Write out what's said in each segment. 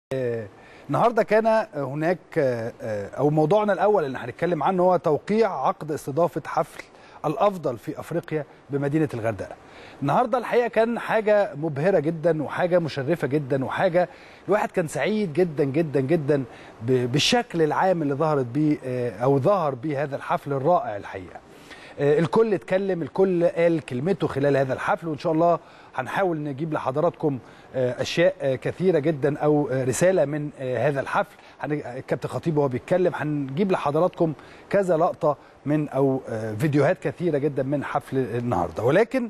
النهارده كان هناك او موضوعنا الاول اللي هنتكلم عنه هو توقيع عقد استضافه حفل الافضل في افريقيا بمدينه الغردقه. النهارده الحقيقه كان حاجه مبهره جدا وحاجه مشرفه جدا وحاجه الواحد كان سعيد جدا جدا جدا بالشكل العام اللي ظهرت بيه او ظهر بيه هذا الحفل الرائع الحقيقه. الكل اتكلم الكل قال كلمته خلال هذا الحفل وان شاء الله هنحاول نجيب لحضراتكم اشياء كثيره جدا او رساله من هذا الحفل الكابتن خطيب وهو بيتكلم هنجيب لحضراتكم كذا لقطه من او فيديوهات كثيره جدا من حفل النهارده ولكن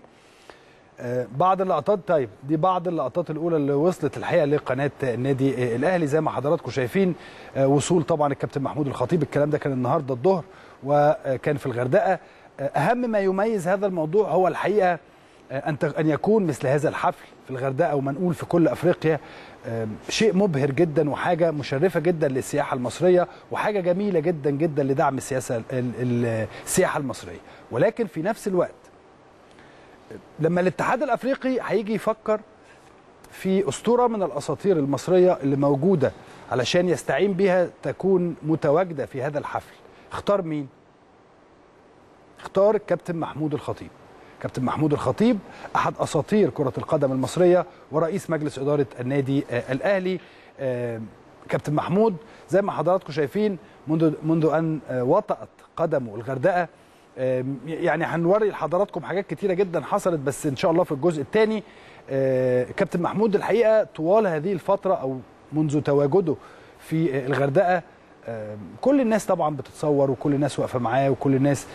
بعض اللقطات طيب دي بعض اللقطات الاولى اللي وصلت الحقيقه لقناه النادي الاهلي زي ما حضراتكم شايفين وصول طبعا الكابتن محمود الخطيب الكلام ده كان النهارده الظهر وكان في الغردقه اهم ما يميز هذا الموضوع هو الحقيقه ان ان يكون مثل هذا الحفل في الغردقه ومنقول في كل افريقيا شيء مبهر جدا وحاجه مشرفه جدا للسياحه المصريه وحاجه جميله جدا جدا لدعم السياسه السياحه المصريه ولكن في نفس الوقت لما الاتحاد الافريقي هيجي يفكر في اسطوره من الاساطير المصريه اللي موجوده علشان يستعين بها تكون متواجده في هذا الحفل اختار مين اختار الكابتن محمود الخطيب كابتن محمود الخطيب احد اساطير كره القدم المصريه ورئيس مجلس اداره النادي الاهلي كابتن محمود زي ما حضراتكم شايفين منذ منذ ان وطأت قدمه الغردقه يعني هنوري لحضراتكم حاجات كتيره جدا حصلت بس ان شاء الله في الجزء الثاني كابتن محمود الحقيقه طوال هذه الفتره او منذ تواجده في الغردقه كل الناس طبعا بتتصور وكل الناس واقفه معاه وكل الناس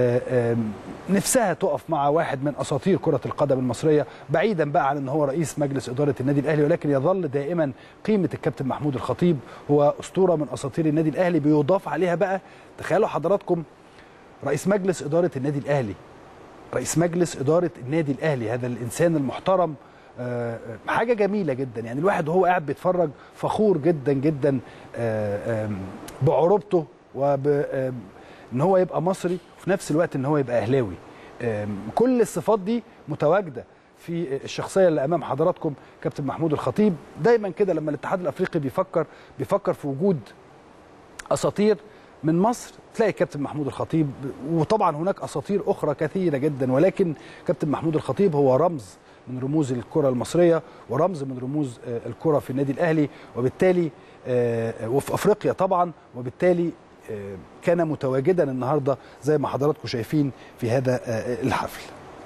نفسها تقف مع واحد من اساطير كره القدم المصريه بعيدا بقى عن ان هو رئيس مجلس اداره النادي الاهلي ولكن يظل دائما قيمه الكابتن محمود الخطيب هو اسطوره من اساطير النادي الاهلي بيضاف عليها بقى تخيلوا حضراتكم رئيس مجلس اداره النادي الاهلي رئيس مجلس اداره النادي الاهلي هذا الانسان المحترم أه حاجه جميله جدا يعني الواحد وهو قاعد بيتفرج فخور جدا جدا أه بعروبته وب ان هو يبقى مصري وفي نفس الوقت ان هو يبقى اهلاوي كل الصفات دي متواجده في الشخصيه اللي امام حضراتكم كابتن محمود الخطيب دايما كده لما الاتحاد الافريقي بيفكر بيفكر في وجود اساطير من مصر تلاقي كابتن محمود الخطيب وطبعا هناك اساطير اخرى كثيره جدا ولكن كابتن محمود الخطيب هو رمز من رموز الكره المصريه ورمز من رموز الكره في النادي الاهلي وبالتالي وفي افريقيا طبعا وبالتالي كان متواجدا النهارده زي ما حضراتكم شايفين في هذا الحفل.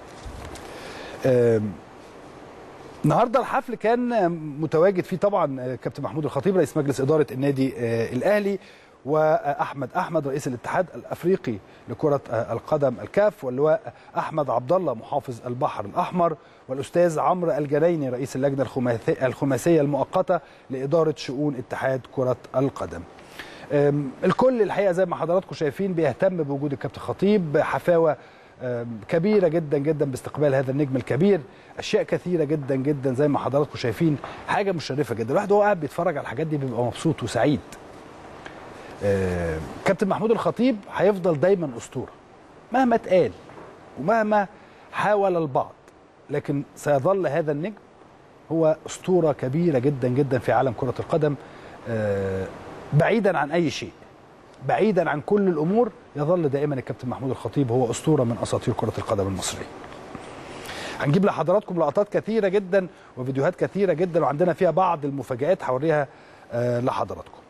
النهارده الحفل كان متواجد فيه طبعا كابتن محمود الخطيب رئيس مجلس اداره النادي الاهلي واحمد احمد رئيس الاتحاد الافريقي لكره القدم الكاف واللواء احمد عبد الله محافظ البحر الاحمر والاستاذ عمرو الجنايني رئيس اللجنه الخماسيه المؤقته لاداره شؤون اتحاد كره القدم. الكل الحقيقه زي ما حضراتكم شايفين بيهتم بوجود الكابتن خطيب حفاوه كبيره جدا جدا باستقبال هذا النجم الكبير اشياء كثيره جدا جدا زي ما حضراتكم شايفين حاجه مشرفه جدا الواحد وهو قاعد بيتفرج على الحاجات دي بيبقى مبسوط وسعيد آه كابتن محمود الخطيب هيفضل دايما اسطوره مهما اتقال ومهما حاول البعض لكن سيظل هذا النجم هو اسطوره كبيره جدا جدا في عالم كره القدم آه بعيدا عن اي شيء بعيدا عن كل الامور يظل دائما الكابتن محمود الخطيب هو اسطوره من اساطير كره القدم المصريه هنجيب لحضراتكم لقطات كثيره جدا وفيديوهات كثيره جدا وعندنا فيها بعض المفاجات هوريها آه لحضراتكم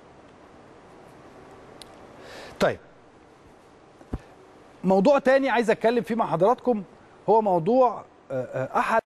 طيب موضوع تاني عايز اتكلم فيه مع حضراتكم هو موضوع احد